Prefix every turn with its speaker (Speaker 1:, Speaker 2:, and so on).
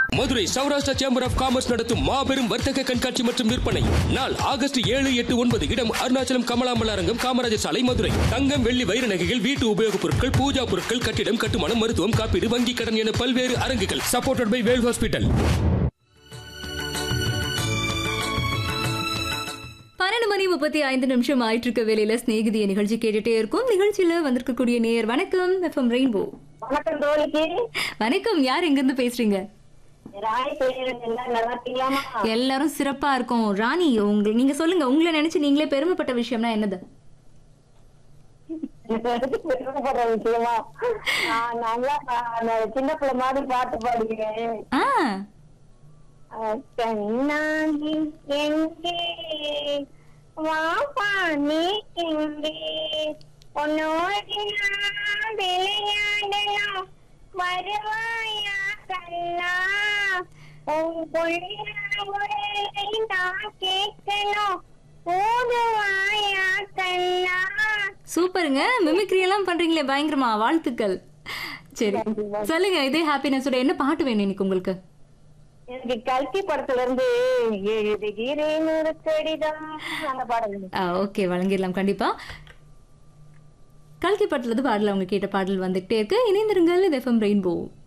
Speaker 1: Madurai Saurashtra chamber of commerce நடத்தும் மாபெரும் வர்த்தக கண்காட்சி மற்றும் விற்பனை நாள் ஆகஸ்ட் ஏழு எட்டு ஒன்பது இடம் அருணாச்சலம் கமலாம்பல் அரங்கம் காமராஜர் சாலை மதுரை தங்கம் வெள்ளி வைர நகைகள் வீட்டு உபயோகப் பொருட்கள் பூஜா பொருட்கள் கட்டிடம் கட்டுமானம் மருத்துவம் காப்பீடு வங்கி கடன் என பல்வேறு அரங்குகள் சப்போர்ட்டட் பை வேல் ஹாஸ்பிட்டல்
Speaker 2: பன்னெண்டு மணி முப்பத்தி ஐந்து நிமிஷம் ஆயிட்டு இருக்க வேலையில ஸ்நேகிதிய நிகழ்ச்சி கேட்டுட்டே இருக்கும் நிகழ்ச்சியில வந்திருக்கக்கூடிய நேயர் வணக்கம் எஃப்எம் ரெயின்போ
Speaker 3: வணக்கம் தோழிக்கு
Speaker 2: வணக்கம் யார் எங்க இருந்து பேசுறீங்க
Speaker 3: ராணி பேசுறேன் எல்லாம் நல்லா இருக்கீங்களாமா
Speaker 2: எல்லாரும் சிறப்பா இருக்கும் ராணி உங்க நீங்க சொல்லுங்க உங்களை நினைச்சு நீங்களே பெருமைப்பட்ட விஷயம்னா என்னது
Speaker 3: பெருமைப்படுற விஷயமா நான் நல்லா நான் சின்ன பிள்ளை மாதிரி பாட்டு பாடுகிறேன்
Speaker 2: ஆ
Speaker 3: கண்ணாடி எங்கே வாப்பா நீ எங்கே உன்னோடு நான் விளையாடணும் வருவாயா கண்ணா உன் பொண்ணை நான் கேட்கணும் ஓடுவாயா கண்ணா
Speaker 2: சூப்பருங்க மிமிக்ரி எல்லாம் பண்றீங்களே பயங்கரமா வாழ்த்துக்கள் சரி சொல்லுங்க இதே ஹாப்பினஸோட என்ன பாட்டு வேணும் இன்னைக்கு உங்களுக்கு
Speaker 3: எனக்கு கல்கி படத்துல இருந்து எழுதுகிறேன் ஒரு கடிதம் அந்த பாடல்
Speaker 2: ஓகே வழங்கிடலாம் கண்டிப்பா கல்கி பாட்டுல இருந்து பாடல அவங்க கேட்ட பாடல் வந்துகிட்டே இருக்கு இணைந்திருங்கள் இது எஃப்எம் ரெயின்போ